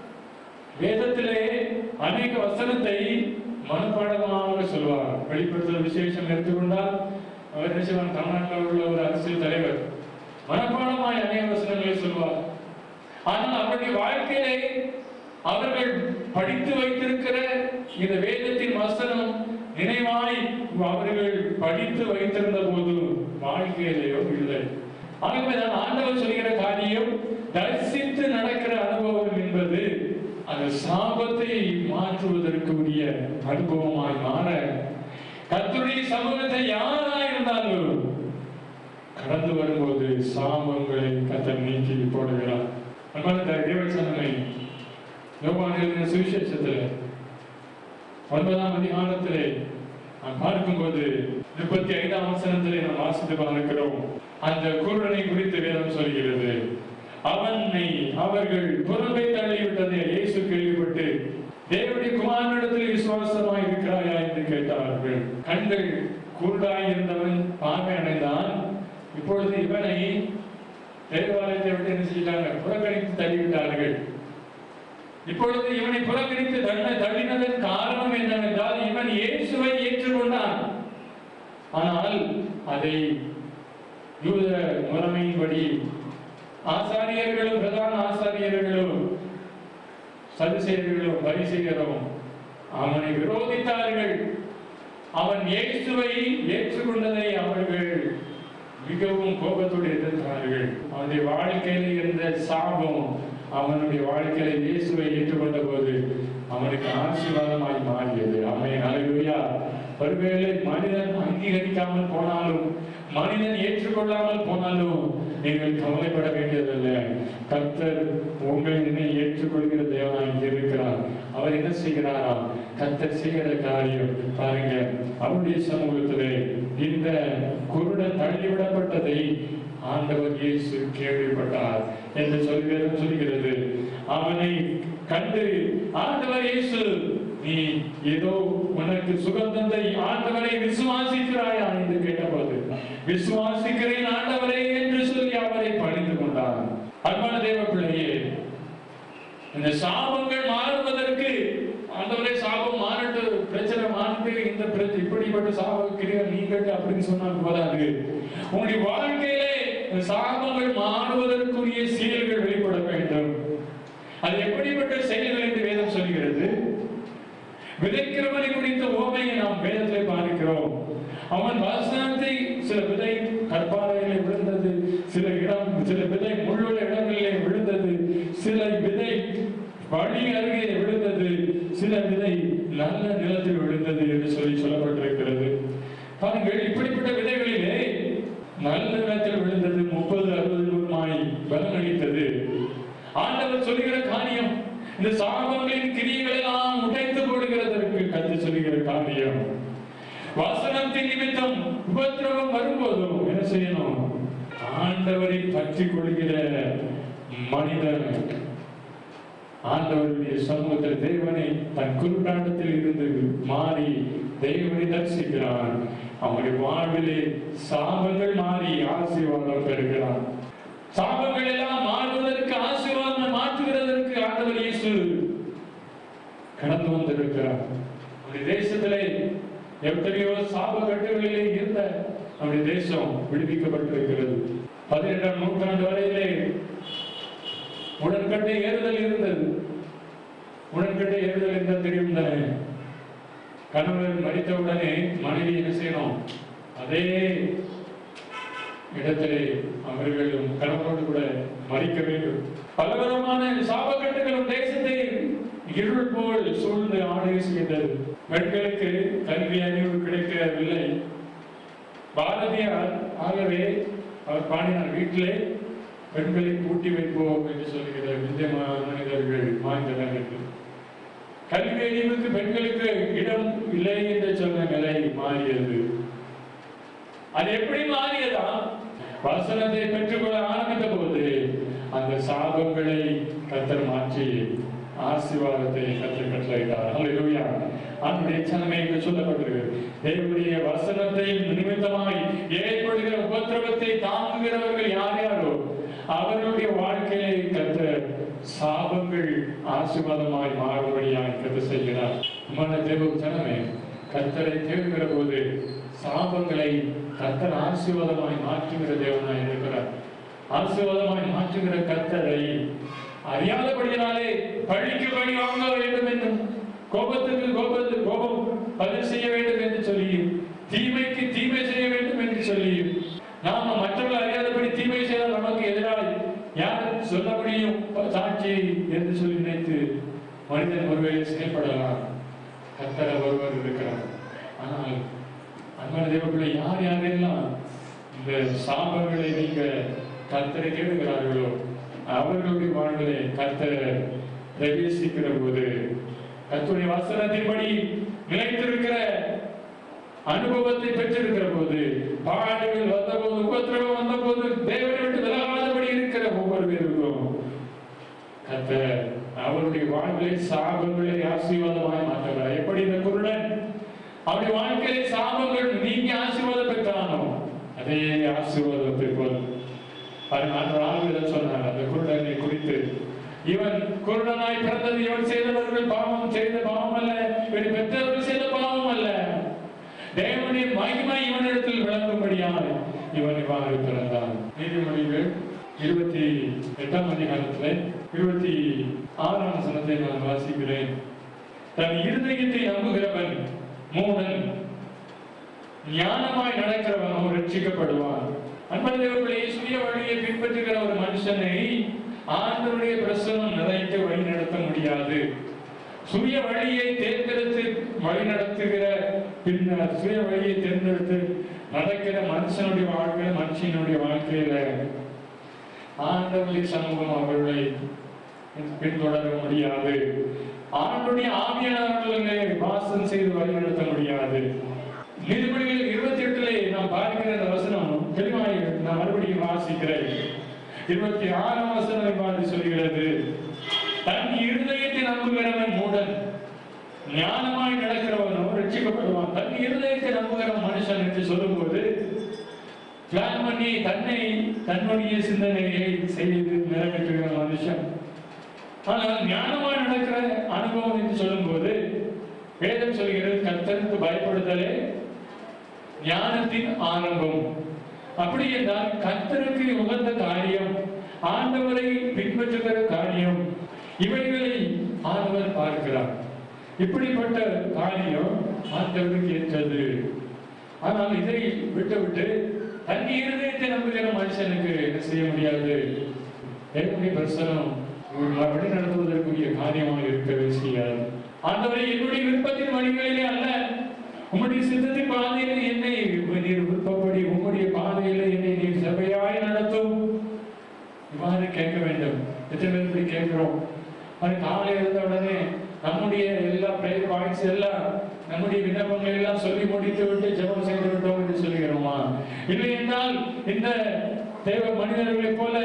வேதத்திலே அநேக வசனத்தை மனப்பாடமாக சொல்வார் வெளிப்படுத்தல் விசேஷம் எடுத்துக்கொண்டால் அவர் என்ன செய்வார் தமிழ்நாட்டில் உள்ள ஒரு அரசியல் தலைவர் மனப்பாடமாய் அநேக வசனங்களை சொல்வார் ஆனால் அவருடைய வாழ்க்கையிலே அவர்கள் படித்து வைத்திருக்கிற இந்த வேதத்தின் வசனம் நினைவாய் அவர்கள் படித்து வைத்திருந்த போது வாழ்க்கையிலேயோ இல்லை ஆகவே தான் ஆண்டவர் சொல்கிற காரியம் தரிசித்து நடக்கிற அனுபவம் என்பது அந்த சாபத்தை மாற்றுவதற்கு உரிய அனுபவமாய் மாற கர்த்தருடைய சமூகத்தை யாரா இருந்தாலும் கடந்து வரும்போது சாபங்களை கத்தர் நீக்கி போடுகிறார் அன்பான தேவசனமை யோகானிய சுவிசேஷத்தில் ஒன்பதாம் அதிகாரத்திலே நாம் பார்க்கும்போது முப்பத்தி ஐந்தாம் வசனத்திலே நாம் வாசித்து பார்க்கிறோம் அந்த குருடனை குறித்து வேதம் சொல்கிறது அவனை அவர்கள் புறம்பை தள்ளிவிட்டதை இயேசு கேள்விப்பட்டு தேவனுடைய குமாரனிடத்தில் விசுவாசமாய் இருக்கிறாயா என்று கேட்டார்கள் கண்கள் குருடாய் இருந்தவன் பார்வை அடைந்தான் இப்பொழுது இவனை தேவாலயத்தை விட்டு என்ன செஞ்சிட்டாங்க புறக்கணித்து தள்ளிவிட்டார்கள் இப்பொழுது இவனை புறக்கணித்து தள்ள தள்ளினதன் காரணம் என்னவென்றால் இவன் இயேசுவை ஏற்றுக்கொண்டான் ஆனால் அதை யூத முறைமையின்படி ஆசாரியர்களும் பிரதான ஆசாரியர்களும் சதுசேயர்களும் பரிசெயரும் அவனை விரோதித்தார்கள் அவன் இயேசுவை ஏற்றுக்கொண்டதை அவர்கள் மிகவும் கோபத்தோடு எதிர்த்தார்கள் அவனுடைய வாழ்க்கையில் இருந்த சாபம் அவனுடைய வாழ்க்கையில இயேசுவை ஏற்றுக்கொண்ட போது அவனுக்கு ஆசீர்வாதமாய் மாறியது அவன் அலையா ஒருவேளை மனிதன் அங்கீகரிக்காமல் போனாலும் மனிதன் ஏற்றுக்கொள்ளாமல் போனாலும் நீங்கள் கவலைப்பட வேண்டியதில்லை கர்த்தர் உங்களை என்னை ஏற்றுக்கொள்கிற தேவனாய் இருக்கிறார் அவர் என்ன செய்கிறாரா கர்த்தர் செய்கிற காரியம் பாருங்க அவருடைய சமூகத்திலே இந்த குருடன் தள்ளிவிடப்பட்டதை ஆண்டவர் இயேசு கேள்விப்பட்டார் என்று சொல்கிறது சொல்கிறது அவனை கண்டு ஆண்டவர் இயேசு நீ ஏதோ உனக்கு சுகந்தந்தை ஆண்டவரை விசுவாசிக்கிறாயா என்று கேட்டபோது விசுவாசிக்கிறேன் ஆண்டவரே என்று சொல்லி அவரை பணிந்து கொண்டார் அன்பான தேவ பிள்ளையே இந்த சாபங்கள் மாறுவதற்கு ஆண்டவரே சாபம் மாறட்டு பிரச்சனை மாறிட்டு இந்த பிரச்சனை இப்படிப்பட்ட சாபம் கிடையாது நீங்கள் அப்படின்னு சொன்னால் போதாது உங்களுடைய வாழ்க்கையிலே இந்த சாபங்கள் மாறுவதற்குரிய செயல்கள் வெளிப்பட வேண்டும் அது எப்படிப்பட்ட செயல்கள் என்று வேதம் சொல்கிறது விதைக்கிறவனை குறித்த ஓமையை நாம் வேதத்தை பார்க்கிறோம் அவன் வசனத்தை சில விதை கற்பாறையிலே விழுந்தது சில இடம் சில விதை முள்ளுள்ள இடங்களிலே விழுந்தது சில விதை வழி அருகே விழுந்தது சில விதை நல்ல நிலத்தில் விழுந்தது என்று சொல்லி சொல்லப்பட்டிருக்கிறது பாருங்கள் இப்படிப்பட்ட விதைகளிலே நல்ல நிலத்தில் விழுந்தது முப்பது அறுபது நூறுமாய் பலனளித்தது ஆண்டவர் சொல்லுகிற காரியம் இந்த சாபங்களின் கிரியைகளை எல்லாம் உடைத்து போடுகிறதற்கு கத்து சொல்லுகிற காரியம் வசனத்தின் நிமித்தம் உபத்திரவம் வரும்போதும் என்ன செய்யணும் ஆண்டவரை பற்றி கொள்கிற மனிதன் ஆண்டவருடைய சமூகத்தில் தேவனை தன் குருடாட்டத்தில் இருந்து மாறி தேவனை தரிசிக்கிறான் அவனுடைய வாழ்விலே சாபங்கள் மாறி ஆசீர்வாதம் பெறுகிறான் சாபங்கள் எல்லாம் மாறுவதற்கு ஆசீர்வாதம் மாற்றுகிறதற்கு ஆண்டவர் இயேசு கடந்து வந்திருக்கிறார் நம்முடைய தேசத்திலே எத்தனையோ சாப கட்டுகளிலே இருந்த நம்முடைய தேசம் விடுவிக்கப்பட்டிருக்கிறது பதினெட்டாம் நூற்றாண்டு வரையிலே உடன்கட்டை ஏறுதல் இருந்தது உடன்கட்டை ஏறுதல் என்ன தெரியுமா கணவர் மறித்தவுடனே மனைவி என்ன செய்யணும் அதே இடத்திலே அவர்களும் கணவரோடு கூட மறிக்க வேண்டும் பலவிதமான சாபக்கட்டுகளும் தேசத்தை இருள் போல் சூழ்ந்து ஆடை செய்தது பெண்களுக்கு கல்வி அறிவு கிடைக்கவில்லை பாரதியார் ஆகவே அவர் பாடினார் வீட்டிலே பெண்களை கூட்டி வைப்போம் என்று சொல்லுகிற விந்தை மனிதர்கள் வாழ்ந்தனர் என்று கல்வி அறிவுக்கு பெண்களுக்கு இடம் இல்லை என்று சொன்ன நிலை மாறியது அது எப்படி மாறியதா வசனத்தை பெற்றுக்கொள்ள ஆரம்பித்த போது அந்த சாபங்களை கத்தர் மாற்றி ஆசீர்வாதத்தை கத்தர் கட்டளையிட்டார் அல்லேலூயா அவனுடைய சனமே என்று சொல்லப்பட்டிருக்கிறது தேவனுடைய வசனத்தை நிமித்தமாய் ஏற்படுகிற உபத்திரவத்தை தாங்குகிறவர்கள் யார் யாரோ அவர்களுடைய வாழ்க்கையை கத்தர் சாபங்கள் ஆசீர்வாதமாய் மாறும்படியாய் கத்தர் செய்கிறார் உமான தேவ ஜனமே கத்தரை தேடுகிற போது சாபங்களை கத்தர் ஆசீர்வாதமாய் மாற்றுகிற தேவனாய் இருக்கிறார் ஆசீர்வாதமாய் மாற்றுகிற கத்தரை அறியாதபடியினாலே பழிக்கு பழி வாங்க வேண்டும் என்றும் கோபத்துக்கு கோபத்து கோபம் பதில் செய்ய வேண்டும் என்று சொல்லியும் தீமைக்கு தீமை செய்ய வேண்டும் என்று சொல்லியும் நாம மற்றவர்கள் அறியாதபடி தீமை செய்தால் நமக்கு எதிராக யார் சொல்ல முடியும் சாட்சி என்று சொல்லி நினைத்து மனிதன் ஒருவேளை செயல்படலாம் கத்தர ஒருவர் இருக்கிறார் ஆனால் அன்பான தேவர்களை யார் யாரெல்லாம் இந்த சாபங்களை நீங்க கத்தரை தேடுகிறார்களோ அவர்களுடைய வாழ்விலே கத்தரை பிரவேசிக்கிற போது கத்துடைய வசனத்தின்படி நிலைத்திருக்கிற அனுபவத்தை பெற்றிருக்கிற போது பாடுகள் வந்தபோது உபத்திரவம் வந்தபோது தேவனை விட்டு விலகாதபடி இருக்கிற ஒவ்வொரு பேருக்கும் கத்தர் அவருடைய வாழ்விலை சாபங்களை ஆசீர்வாதமாய் மாற்றுகிறார் எப்படி இந்த குருடன் அவருடைய வாழ்க்கையிலே சாபங்கள் நீங்க ஆசீர்வாதம் பெற்றானோ அதே ஆசீர்வாதத்தை போல் ஆளுநர் சொன்னார் அந்த குருடனை குறித்து இவன் குருடனாய் பிறந்தது இவன் செய்தவர்கள் பாவம் செய்த பாவம் அல்ல இவன் பெற்றவர்கள் செய்த பாவம் அல்ல தேவனுடைய மகிமை இவனிடத்தில் விளங்கும்படியாக இவன் இவ்வாறு பிறந்தான் நீதிமொழிகள் இருபத்தி எட்டாம் அதிகாரத்துல இருபத்தி ஆறாம் வசனத்தை நான் வாசிக்கிறேன் தன் இருதயத்தை நம்புகிறவன் மூடன் ஞானமாய் நடக்கிறவனோ ரட்சிக்கப்படுவான் அன்பர்களே சுய வழியை பின்பற்றுகிற ஒரு மனுஷனை ஆண்டவருடைய பிரசனம் நிறைக்க வழி நடத்த முடியாது சுய வழியை தேர்ந்தெடுத்து வழி நடத்துகிற பின்னர் சுய வழியை தேர்ந்தெடுத்து நடக்கிற மனுஷனுடைய வாழ்க்கையில மனுஷனுடைய வாழ்க்கையில ஆண்டவருடைய சமூகம் அவர்களை பின்தொடர முடியாது ஆண்டுடைய ஆவியானவர்களை வாசம் செய்து வழிநடத்த முடியாது நீதிபதிகள் இருபத்தி எட்டுல நாம் பார்க்கிற அந்த வசனம் தெளிவாக நான் மறுபடியும் வாசிக்கிறேன் இருபத்தி ஆறாம் வசனம் இவ்வாறு சொல்கிறது தன் இருதயத்தை நம்புகிறவன் மூடன் ஞானமாய் நடக்கிறவனோ ரட்சிக்கப்படுவான் தன் இருதயத்தை நம்புகிற மனுஷன் என்று சொல்லும்போது பிளான் பண்ணி தன்னை தன்னுடைய சிந்தனையை செய்து நிறைவேற்றுகிற மனுஷன் ஆனால் ஞானமாய் நடக்கிற அனுபவம் என்று சொல்லும்போது வேதம் சொல்கிறது கர்த்தருக்கு பயப்படுதலே ஞானத்தின் ஆரம்பம் அப்படி என்றால் கர்த்தருக்கு உகந்த காரியம் ஆண்டவரை பின்பற்றுகிற காரியம் இவைகளை ஆண்டவர் பார்க்கிறார் இப்படிப்பட்ட காரியம் ஆண்டவருக்கு ஏற்றது ஆனால் இதை விட்டுவிட்டு தன் இருதயத்தை நம்புகிற மனுஷனுக்கு என்ன செய்ய முடியாது என்னுடைய பிரசனம் வழி நடத்துவதற்குரிய காரியமாக இருக்கவே செய்யாது ஆண்டவரை என்னுடைய விருப்பத்தின் வழிகளிலே அல்ல உம்முடைய சித்தத்தின் பாதையிலே என்னை நீர் விருப்பப்படி உம்முடைய பாதையிலே என்னை நீர் சபையாய் நடத்தும் இவ்வாறு கேட்க வேண்டும் எத்தனை பேர் இப்படி கேட்கிறோம் அது காலை எழுந்த உடனே நம்முடைய எல்லா பிரேயர் பாயிண்ட்ஸ் எல்லாம் நம்முடைய விண்ணப்பங்கள் எல்லாம் சொல்லி முடித்து விட்டு ஜெபம் செய்து விட்டோம் என்று சொல்லுகிறோமா இல்லை என்றால் இந்த தேவ மனிதர்களைப் போல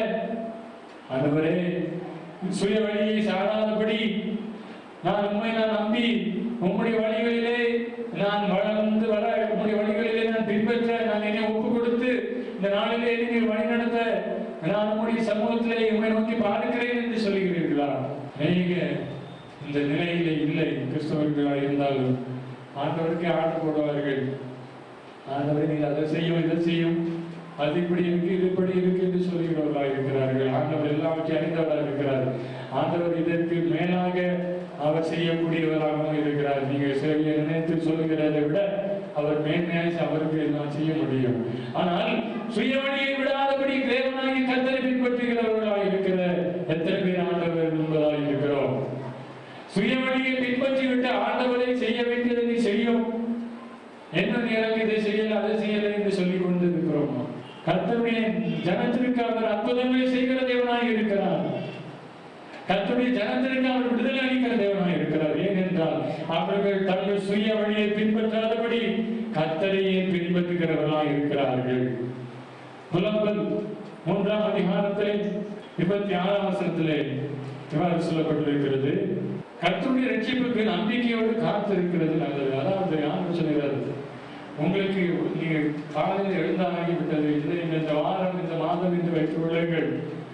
ஆண்டவரே சுய வழியை சாராதபடி நான் உண்மை நான் நம்பி உம்முடைய வழிகளிலே நான் வளர்ந்து வர உம்முடைய வழிகளிலே நான் பின்பற்ற நான் என்னை ஒப்பு கொடுத்து இந்த நாளிலே என்னை வழி நடத்த நான் உம்முடைய சமூகத்திலே உண்மை நோக்கி பார்க்கிறேன் என்று சொல்லுகிறீர்களா நீங்க இந்த நிலையிலே இல்லை கிறிஸ்தவர்களாக இருந்தாலும் ஆண்டவருக்கு ஆண்டு போடுவார்கள் ஆண்டவரை நீங்கள் அதை செய்யும் இதை செய்யும் அது இப்படி இருக்கு இது இப்படி இருக்கு என்று சொல்லுகிறவர்களாக இருக்கிறார்கள் ஆண்டவர் எல்லாவற்றையும் அறிந்தவராக இருக்கிறார் ஆண்டவர் இதற்கு மேலாக அவர் செய்யக்கூடியவராகவும் இருக்கிறார் நீங்க சேவையை நினைத்து சொல்லுகிறதை விட அவர் மேன்மையாய் அவருக்கு எல்லாம் செய்ய முடியும் ஆனால் சுய வழியை விடாதபடி தேவனாகி கத்தரை பின்பற்றுகிறவர்களாக இருக்கிற எத்தனை பேர் ஆண்டவர் என்பதாக இருக்கிறோம் சுய வழியை பின்பற்றி விட்டு ஆண்டவரை செய்ய வேண்டியதை நீ செய்யும் என்ன நேரம் இதை செய்யல அதை செய்யல என்று சொல்லிக் கொண்டு இருக்கிறோம் கர்த்தருடைய ஜனத்திற்கு அவர் அற்புதங்களை செய்கிற தேவனாய் இருக்கிறார் கர்த்தருடைய ஜனத்திற்கு அவர் விடுதலை அளிக்கிற தேவனாய் இருக்கிறார் ஏனென்றால் அவர்கள் தங்கள் சுய வழியை பின்பற்றாதபடி கர்த்தரையே பின்பற்றுகிறவர்களாய் இருக்கிறார்கள் புலம்பல் மூன்றாம் அதிகாரத்திலே இருபத்தி ஆறாம் வசனத்திலே இவ்வாறு சொல்லப்பட்டிருக்கிறது கர்த்தருடைய ரட்சிப்புக்கு நம்பிக்கையோடு காத்திருக்கிறது நல்லது அதாவது யார் சொல்கிறார் உங்களுக்கு நீங்க காலையில் எழுந்தாகி விட்டது இல்லை இந்த வாரம் இந்த மாதம் என்று வைத்துக் கொள்ளுங்கள்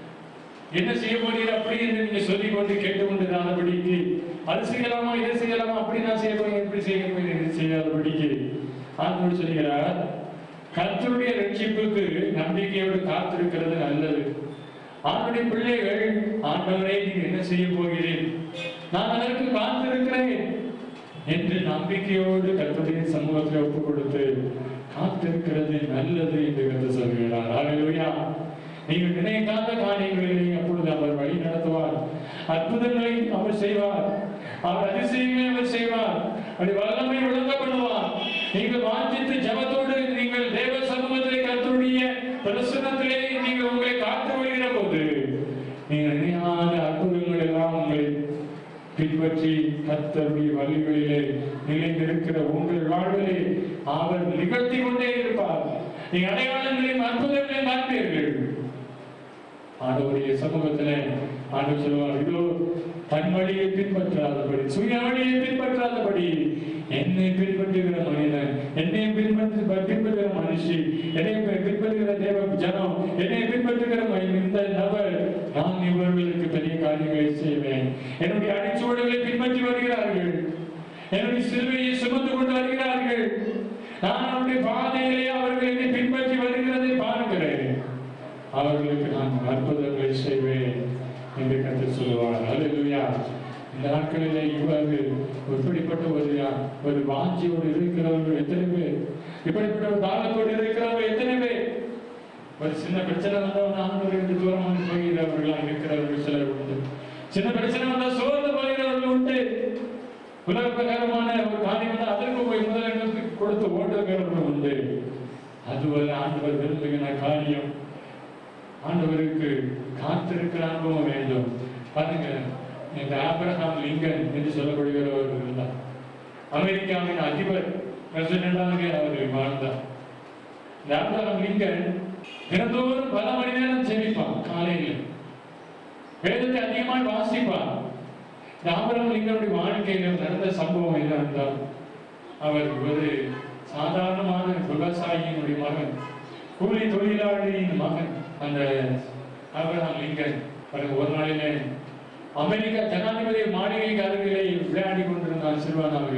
என்ன செய்ய போறீங்க அப்படி என்று நீங்க சொல்லிக் கொண்டு கேட்டுக்கொண்டிருந்தபடிக்கு அது செய்யலாமா இதை செய்யலாமா அப்படி நான் செய்ய போறேன் இப்படி செய்ய போறேன் இது செய்யாதபடிக்கு ஆண்டவர் சொல்கிறார் கர்த்தருடைய ரட்சிப்புக்கு நம்பிக்கையோடு காத்திருக்கிறது நல்லது ஆண்டுடைய பிள்ளைகள் ஆண்டவரே நீங்க என்ன செய்ய போகிறேன் நான் அதற்கு காத்திருக்கிறேன் என்று நம்பிக்கையோடு கர்த்தருடைய சமூகத்தில் ஒப்பு கொடுத்து காத்திருக்கிறது நல்லது என்று கருத்து சொல்கிறார் ஹalleluya நீங்கள் நினைக்காத காரியங்களிலே அப்பொழுது அவர் வழி நடத்துவார் அற்புதங்களை அவர் செய்வார் அவர் அதிசயங்களை அவர் செய்வார் அப்படி வல்லமை விளங்க பண்ணுவார் நீங்கள் வாஞ்சித்து ஜபத்தோடு நீங்கள் தேவ சமூகத்திலே கர்த்தருடைய பிரசன்னத்திலே நீங்கள் உங்களை காத்து வருகிற போது நீங்கள் நினையாத அற்புதங்கள் எல்லாம் உங்களை பின்பற்றி கர்த்தருடைய வழிகளிலே நிலைந்திருக்கிற உங்கள் வாழ்விலே அவர் நிகழ்த்தி கொண்டே இருப்பார் நீ அடையாளங்களையும் அற்புதங்களையும் பார்ப்பீர்கள் ஆண்டவருடைய சமூகத்திலே ஆண்டவர் சொல்வார் இதோ தன் வழியை பின்பற்றாதபடி சுய வழியை பின்பற்றாதபடி என்னை பின்பற்றுகிற மனிதன் என்னை பின்பற்று பின்பற்றுகிற மனுஷி என்னை பி- பின்பற்றுகிற தேவ ஜனம் என்னை பின்பற்றுகிற ம- இந்த நபர் நான் இவர்களுக்கு பெரிய காரியங்களை செய்வேன் என்னுடைய அடிச்சுவடுகளை பின்பற்றி வருகிறார்கள் என்னுடைய சிலுவையை சுமந்து கொண்டு வருகிறார்கள் நான் அவருடைய பாதையிலே அவர்கள் என்னை பின்பற்றி வருகிறதை பார்க்கிறேன் அவர்களுக்கு நான் அற்புதங்களை செய்வேன் என்று கற்று சொல்லுவார் அல்லேலூயா இந்த நாட்களிலே இவ்வாறு இப்படிப்பட்ட ஒரு ஒரு வாஞ்சியோடு இருக்கிறவர்கள் எத்தனை பேர் இப்படிப்பட்ட ஒரு தாளத்தோடு இருக்கிறவர்கள் எத்தனை பேர் ஒரு சின்ன பிரச்சனை வந்தால் நானூறு ரெண்டு தூரமாக போகிறவர்களாக இருக்கிறவர்கள் சிலர் உண்டு சின்ன பிரச்சனை வந்தால் சோர்ந்து போகிறவர்கள் உண்டு உலக பிரகாரமான ஒரு காரியம் வந்தால் அதற்கு போய் முதலிடத்துக்கு கொடுத்து ஓட்டுகிறவர்கள் உண்டு அதுவல்ல ஆண்டவர் விரும்புகிற காரியம் ஆண்டவருக்கு காத்திருக்கிற அனுபவம் வேண்டும் பாருங்க இந்த ஆபிரகாம் லிங்கன் என்று சொல்லப்படுகிறவர் இருந்தார் அமெரிக்காவின் அதிபர் பிரசிடண்டாக அவர் வாழ்ந்தார் இந்த ஆபிரகாம் லிங்கன் தினந்தோறும் பல மணி நேரம் ஜெபிப்பான் காலையில் வேதத்தை அதிகமாய் வாசிப்பான் இந்த ஆபிரகாம் லிங்கனுடைய வாழ்க்கையில் நடந்த சம்பவம் என்னவென்றால் அவர் ஒரு சாதாரணமான விவசாயியினுடைய மகன் கூலி தொழிலாளியின் மகன் அந்த ஆபிரகாம் லிங்கன் பாருங்க, ஒரு நாளிலே அமெரிக்கா ஜனாதிபதி மாளிகைக்கு அருகிலே விளையாடி கொண்டிருந்தான் சிறுவனாக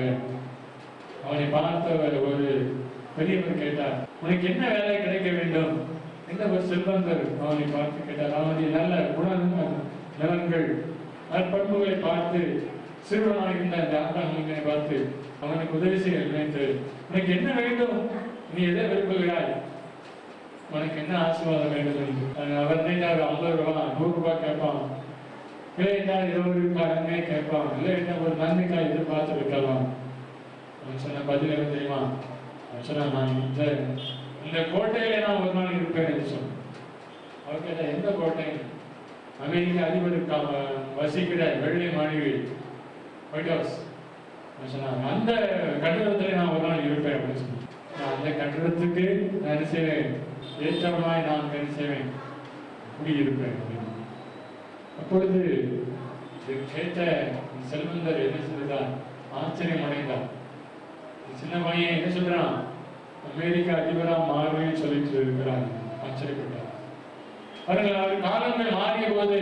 அவனை பார்த்தவர் ஒரு பெரியவர் கேட்டார் உனக்கு என்ன வேலை கிடைக்க வேண்டும் என்ற ஒரு செல்வந்தர் அவனை பார்த்து கேட்டார் அவனுடைய நல்ல குண நலன்கள் நற்பண்புகளை பார்த்து சிறுவனாக இருந்த அந்த ஆபிரகாம் லிங்கனை பார்த்து அவனுக்கு உதவி செய்ய நினைத்து உனக்கு என்ன வேண்டும் நீ எதை விரும்புகிறாய் உனக்கு என்ன ஆசீர்வாதம் வேண்டும் என்று. அஹ் அவர் நினைத்தார் ஐம்பது ரூபா நூறு ரூபாய் கேட்பான் இல்லை என்றால் இருபது காரமே கேட்பான் இல்லை என்றால் ஒரு நன்மைக்காய் எதிர்பார்த்து இருக்கலாம் அவன் சொன்ன பதில் என்ன தெரியுமா அவன் சொன்னான் நான் இந்த இந்த கோட்டையில நான் ஒரு நாள் இருப்பேன் என்று சொன்னான் அவர் கேட்டா எந்த கோட்டை அமெரிக்க அதிபருக்கு அவன் வசிக்கிற வெள்ளை மாளிகை ஒயிட் ஹவுஸ் அவன் சொன்னான் அந்த கட்டிடத்துல நான் ஒரு நாள் இருப்பேன் அப்படின்னு சொன்னான் நான் அந்த கட்டிடத்துக்கு நான் என்ன செய்வேன் ஏற்றமாய் நான் என்ன செய்வேன் குடியிருப்பேன் அப்படின்னு. அப்பொழுது இதை கேட்ட செல்வந்தர் என்ன செய்தார் ஆச்சரியம் அடைந்தார் இந்த சின்ன பையன் என்ன சொல்றான் அமெரிக்கா அதிபரா மாறுவேன்னு சொல்லிட்டு இருக்கிறான் ஆச்சரியப்பட்டார் பாருங்கள் அவர் காலங்கள் மாறிய போது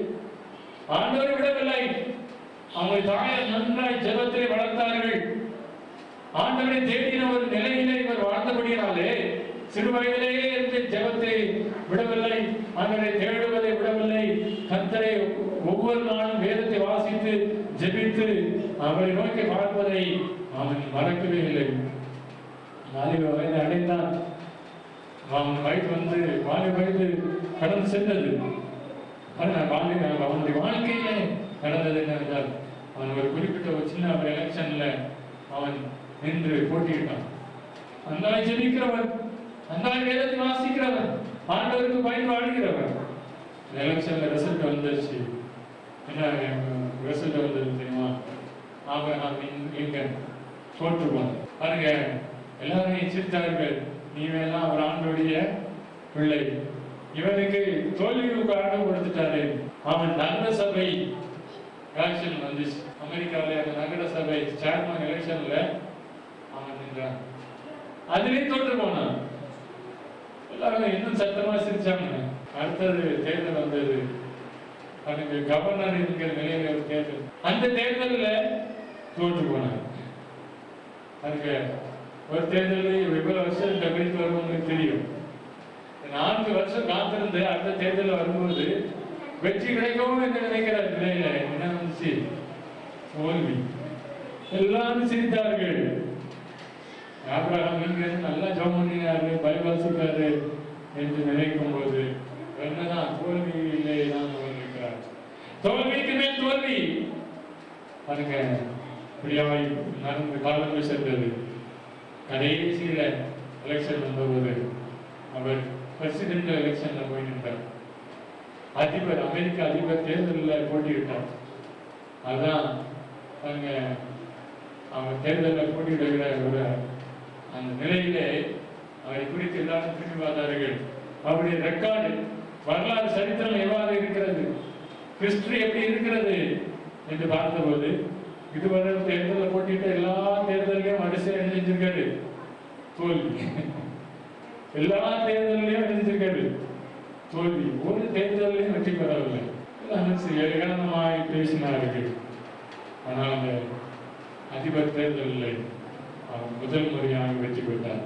ஆண்டவர் விடவில்லை அவங்க தாயார் நன்றாய் ஜெபத்திலே வளர்த்தார்கள் ஆண்டவரை தேடின ஒரு நிலையிலே இவர் வாழ்ந்தபடியாலே சிறு வயதிலேயே இருந்து ஜெபத்தை விடவில்லை அவரை தேடுவதை விடவில்லை கத்தரை ஒவ்வொரு நாளும் வேதத்தை வாசித்து ஜெபித்து அவரை நோக்கி பார்ப்பதை அவன் மறக்கவே இல்லை வாலிப வயது அடைந்தான் அவன் வயது வந்து வாலிப வயது கடந்து சென்றது பாருங்க, வாலிப அவனுடைய வாழ்க்கையிலே நடந்தது என்னவென்றால் அவன் ஒரு குறிப்பிட்ட ஒரு சின்ன ஒரு எலெக்ஷன்ல அவன் நின்று போட்டியிட்டான் அந்த ஜெபிக்கிறவன் அந்த வேதத்தை வாசிக்கிறவன் ஆண்டவருக்கு பயந்து வாழ்கிறவன் எலெக்ஷன்ல ரிசல்ட் வந்துருச்சு என்ன ரிசல்ட் வந்தது தெரியுமா ஆபிரகாம் லிங்கன் தோற்றுவான் பாருங்க எல்லாரும் சிரித்தார்கள் நீ வேணா அவர் ஆண்டோடைய பிள்ளை இவனுக்கு தோல்விக்கு காரணம் கொடுத்துட்டாரு அவன் நகர சபை எலெக்ஷன் வந்துச்சு அமெரிக்காவில் அந்த நகர சபை சேர்மன் எலெக்ஷன்ல அவன் நின்றான் அதிலே தோற்று போனான் எல்லாரும் இன்னும் சத்தமா சிரிச்சாங்க அடுத்தது தேர்தல் வந்தது அதுக்கு கவர்னர் இருக்கிற நிலையில ஒரு தேர்தல் அந்த தேர்தல்ல தோற்று போனாங்க அதுக்கு ஒரு தேர்தலில் இவ்வளவு வருஷம் டெபிரிட் வரும் உங்களுக்கு தெரியும் நான்கு வருஷம் காத்திருந்து அடுத்த தேர்தல் வரும்போது வெற்றி கிடைக்கவும் என்று நினைக்கிற நிலையில என்ன வந்துச்சு தோல்வி எல்லாரும் சிரித்தார்கள் ஆபிரகாம் லிங்கன் நல்லா ஜெபம் பண்ணினாரு பைபிள் வாசிக்கிறாரு என்று நினைக்கும் போது என்னதான் தோல்வியிலே தான் அவர் இருக்கிறார் தோல்விக்கு மேல் தோல்வி பாருங்க இப்படியாய் நடந்து காலங்கள் சென்றது கடைசியில எலெக்ஷன் வந்தபோது அவர் பிரசிடென்ட் எலெக்ஷன்ல போய் நின்றார் அதிபர் அமெரிக்க அதிபர் தேர்தலில் போட்டியிட்டார் அதான் அங்க அவர் தேர்தலில் போட்டியிடுகிற ஒரு அந்த நிலையிலே அவரை குறித்து எல்லாரும் திரும்பி பார்த்தார்கள் அவருடைய ரெக்கார்டு வரலாறு சரித்திரம் எவ்வாறு இருக்கிறது ஹிஸ்டரி எப்படி இருக்கிறது என்று பார்த்தபோது இதுவரை தேர்தலில் போட்டியிட்ட எல்லா தேர்தலையும் வரிசையாக எழுதிச்சிருக்காரு தோல்வி எல்லா தேர்தலையும் எழுதிச்சிருக்காரு தோல்வி ஒரு தேர்தலையும் வெற்றி பெறவில்லை எல்லாம் ஏகாந்தமாய் பேசினார்கள் ஆனால் அந்த அதிபர் தேர்தலில் அவர் முதல் முறையாக வெற்றி பெற்றார்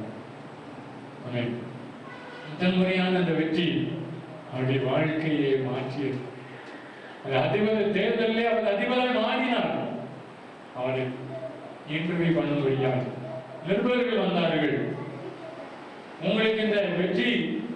ஆமென். முதல் முறையான அந்த வெற்றி அவருடைய வாழ்க்கையை மாற்றியது அந்த அதிபர் தேர்தலிலே அவர் அதிபராக மாறினார் அவரை இன்டர்வியூ பண்ணும்படியாக நிருபர்கள் வந்தார்கள் உங்களுக்கு இந்த வெற்றி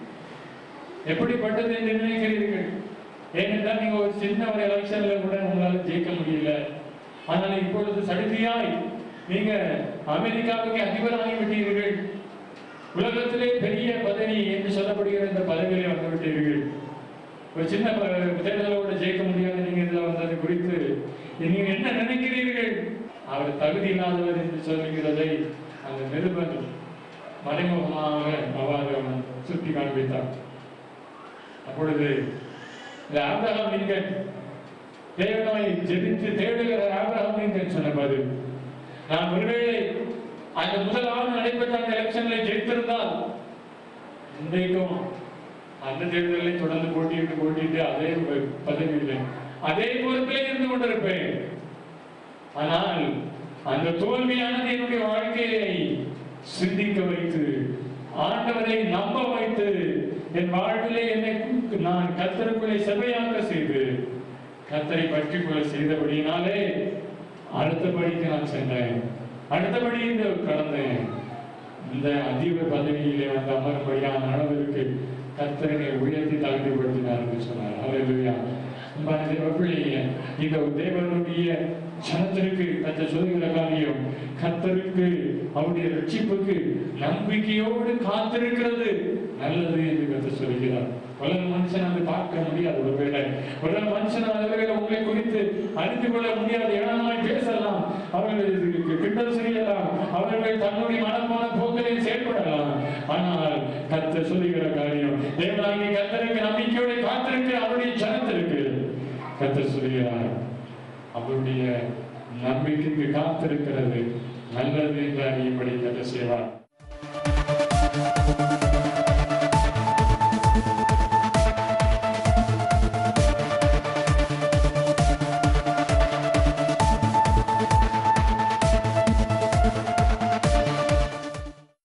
எப்படிப்பட்டது என்று நினைக்கிறீர்கள் ஏனென்றால் நீங்க ஒரு சின்ன ஒரு எலெக்ஷன்ல கூட உங்களால ஜெயிக்க முடியல ஆனால் இப்பொழுது சடுதியாய் நீங்க அமெரிக்காவுக்கு அதிபராகி விட்டீர்கள் உலகத்திலே பெரிய பதவி என்று சொல்லப்படுகிற இந்த பதவியிலே வந்து விட்டீர்கள் ஒரு சின்ன ப- தேர்தலோட ஜெயிக்க முடியாது நீங்க இதுல வந்தது குறித்து நீங்க என்ன நினைக்கிறீர்கள் அவர் தகுதி இல்லாதவர் என்று சொல்லுகிறதை அந்த நிருபர் மறைமுகமாக அவ்வாறு அவன் சுட்டி காண்பித்தார் அப்பொழுது இந்த ஆபிரகாம் லிங்கன் தேவனை ஜெபித்து தேடுகிற ஆபிரகாம் லிங்கன் சொன்ன பதில் நான் ஒருவேளை அந்த முதல் ஆண்டு நடைபெற்ற அந்த எலெக்ஷன்ல ஜெயித்திருந்தால் இன்றைக்கும் அந்த தேர்தலில் தொடர்ந்து போட்டியிட்டு போட்டியிட்டு அதே ப- பதவியில் அதே பொறுப்பிலே இருந்து கொண்டிருப்பேன் ஆனால் அந்த தோல்வியானது என்னுடைய வாழ்க்கையை சிந்திக்க வைத்து ஆண்டவரை நம்ப வைத்து என் வாழ்விலே என்னை கு- நான் கத்தருக்குள்ளே செவையாக செய்து கத்தரை பற்றி கொள்ள செய்தபடியினாலே அடுத்தபடிக்கு நான் சென்றேன் அடுத்தபடி இந்த கடந்தேன் இந்த அதிப பதவியிலே வந்து அமரும்படியான அளவிற்கு கத்தரனை உயர்த்தி தகுதிப்படுத்தினார் என்று சொன்னார் அல்லேலூயா அன்பான தேவ பிள்ளையே, இந்த தேவனுடைய ஜனத்திற்கு கத்த சொல்லுகிற காரியம் கத்தருக்கு அவருடைய ரட்சிப்புக்கு நம்பிக்கையோடு காத்திருக்கிறது நல்லது என்று கத்த சொல்கிறார் உலக மனுஷன் அதை பார்க்க முடியாது ஒருவேளை உலக மனுஷன் ஒருவேளை உங்களை குறித்து அறிந்து கொள்ள முடியாது ஏனமாய் பேசலாம் அவர்கள் கிண்டல் செய்யலாம் அவர்கள் தன்னுடைய மனமான போக்கிலே செயல்படலாம் ஆனால் கத்த சொல்லுகிற காரியம் தேவனாகிய கத்தருக்கு நம்பிக்கையோடு காத்திருக்கிற அவருடைய ஜனத்திற்கு கத்த சொல்கிறார் அவருடைய நம்பிக்கைக்கு காத்திருக்கிறது நல்லது என்று அறியும்படி கத்த செய்வார்